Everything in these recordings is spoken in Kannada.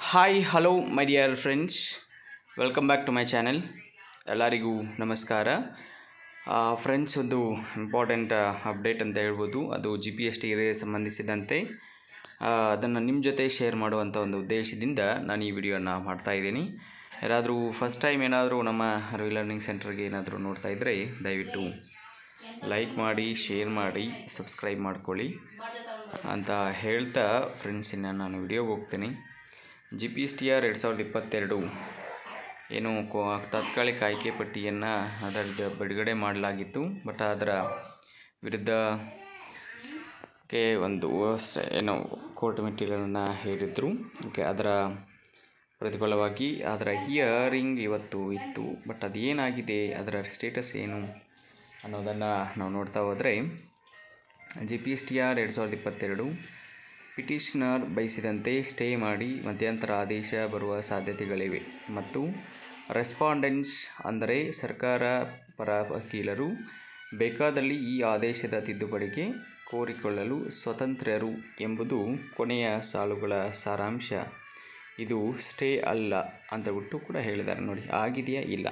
hi hello my dear friends welcome back to my channel ಎಲ್ಲರಿಗೂ ನಮಸ್ಕಾರ ಫ್ರೆಂಡ್ಸ್ ಒಂದು ಇಂಪಾರ್ಟೆಂಟ್ ಅಪ್ಡೇಟ್ ಅಂತ ಹೇಳ್ಬೋದು ಅದು ಜಿ ಪಿ ಎಸ್ ಟಿಗೆ ಸಂಬಂಧಿಸಿದಂತೆ ಅದನ್ನು ನಿಮ್ಮ ಜೊತೆ ಶೇರ್ ಮಾಡುವಂಥ ಒಂದು ಉದ್ದೇಶದಿಂದ ನಾನು ಈ ವಿಡಿಯೋನ ಮಾಡ್ತಾಯಿದ್ದೀನಿ ಯಾರಾದರೂ ಫಸ್ಟ್ ಟೈಮ್ ಏನಾದರೂ ನಮ್ಮ ರವಿ ಲರ್ನಿಂಗ್ ಸೆಂಟರ್ಗೆ ಏನಾದರೂ ನೋಡ್ತಾ ಇದ್ದರೆ ದಯವಿಟ್ಟು ಲೈಕ್ ಮಾಡಿ ಶೇರ್ ಮಾಡಿ ಸಬ್ಸ್ಕ್ರೈಬ್ ಮಾಡ್ಕೊಳ್ಳಿ ಅಂತ ಹೇಳ್ತಾ ಫ್ರೆಂಡ್ಸ್ ಇನ್ನು ನಾನು ವಿಡಿಯೋಗೆ ಹೋಗ್ತೀನಿ G P S T R ಎರಡು ಸಾವಿರದ ಇಪ್ಪತ್ತೆರಡು ಏನು ಕೋ ತಾತ್ಕಾಲಿಕ ಆಯ್ಕೆ ಪಟ್ಟಿಯನ್ನು ಅದರ ಬಿಡುಗಡೆ ಮಾಡಲಾಗಿತ್ತು ಬಟ್ ಅದರ ವಿರುದ್ಧ ಕ್ಕೆ ಒಂದು ಸ- ಏನು ಕೋರ್ಟ್ ಮೆಟ್ಟಿಲನ್ನು ಹೇಳಿದರು ಓಕೆ ಅದರ ಪ್ರತಿಫಲವಾಗಿ ಅದರ ಹಿಯರಿಂಗ್ ಇವತ್ತು ಇತ್ತು ಬಟ್ ಅದೇನಾಗಿದೆ ಅದರ ಸ್ಟೇಟಸ್ ಏನು ಅನ್ನೋದನ್ನು ನಾವು ನೋಡ್ತಾ ಹೋದರೆ G P S T R ಎರಡು ಸಾವಿರದ ಇಪ್ಪತ್ತೆರಡು ಪಿಟಿಷನರ್ ಬಯಸಿದಂತೆ ಸ್ಟೇ ಮಾಡಿ ಮಧ್ಯಂತರ ಆದೇಶ ಬರುವ ಸಾಧ್ಯತೆಗಳಿವೆ ಮತ್ತು ರೆಸ್ಪಾಂಡೆಂಟ್ಸ್ ಅಂದರೆ ಸರ್ಕಾರ ಪರ ವಕೀಲರು ಬೇಕಾದಲ್ಲಿ ಈ ಆದೇಶದ ತಿದ್ದುಪಡಿಗೆ ಕೋರಿಕೊಳ್ಳಲು ಸ್ವತಂತ್ರರು ಎಂಬುದು ಕೊನೆಯ ಸಾಲುಗಳ ಸಾರಾಂಶ ಇದು ಸ್ಟೇ ಅಲ್ಲ ಅಂತ ಬಿಟ್ಟು ಕೂಡ ಹೇಳಿದ್ದಾರೆ ನೋಡಿ ಆಗಿದೆಯಾ ಇಲ್ಲ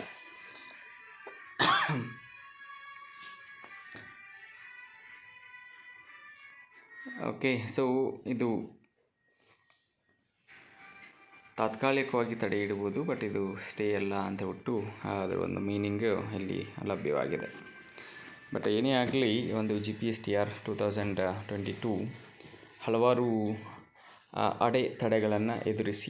ಓಕೆ ಸೊ ಇದು ತಾತ್ಕಾಲಿಕವಾಗಿ ತಡೆ ಇಡುವುದು ಬಟ್ ಇದು ಸ್ಟೇ ಅಲ್ಲ ಅಂತ ಬಿಟ್ಟು ಅದರ ಒಂದು ಮೀನಿಂಗ್ ಇಲ್ಲಿ ಲಭ್ಯವಾಗಿದೆ ಬಟ್ ಏನೇ ಆಗಲಿ ಒಂದು G P S T R two thousand twenty two ಹಲವಾರು ಆ, ಅಡೆ ತಡೆಗಳನ್ನು ಎದುರಿಸಿ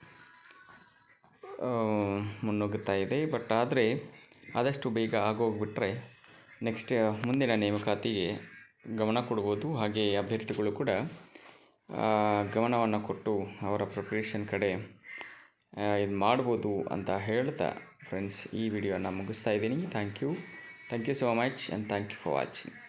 ಆ, ಮುನ್ನುಗ್ಗುತ್ತಾ ಇದೆ ಬಟ್ ಆದರೆ ಆದಷ್ಟು ಬೇಗ ಆಗೋಗ್ಬಿಟ್ರೆ ನೆಕ್ಸ್ಟ್ ಮುಂದಿನ ನೇಮಕಾತಿಗೆ ಗಮನ ಕೊಡ್ಬೋದು ಹಾಗೆ ಅಭ್ಯರ್ಥಿಗಳು ಕೂಡ ಗಮನವನ್ನು ಕೊಟ್ಟು ಅವರ ಪ್ರಿಪ್ರೇಷನ್ ಕಡೆ ಇದು ಮಾಡ್ಬೋದು ಅಂತ ಹೇಳ್ತಾ ಫ್ರೆಂಡ್ಸ್ ಈ ವಿಡಿಯೋನ ಮುಗಿಸ್ತಾ ಇದ್ದೀನಿ thank you thank you so much and thank you for watching